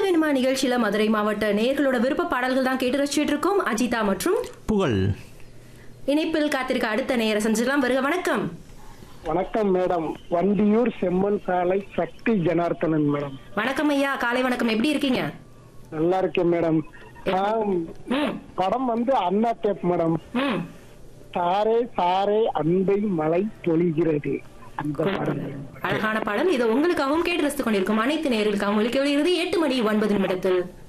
வேணுமா நிகழ்ச்சியில மதுரை மாவட்ட நேயர்களோட விருப்ப பாடல்கள் தான் கேட்டு ரசிச்சுட்டு இருக்கோம் அஜிதா மற்றும் புகழ் இணைப்பில் காத்திருக்க அடுத்த நேர செஞ்சிடலாம் வருக வணக்கம் வணக்கம் மேடம் வண்டியூர் செம்மன் சாலை சக்தி ஜனார்த்தனன் மேடம் வணக்கம் ஐயா காலை வணக்கம் எப்படி இருக்கீங்க நல்லா இருக்கேன் மேடம் ஆம், ம் படம் வந்து அண்ணா டேப் மேடம் ம் சாரே சாரே அன்பை மழை பொழிகிறது அந்த படம் மேடம். அழகான பாடல் இது உங்களுக்காகவும் கேட்டு ரசித்துக் கொண்டிருக்கும் அனைத்து நேர்களுக்காகவும் ஒழிக்க வருகிறது எட்டு மணி ஒன்பது நிமிடத்தில்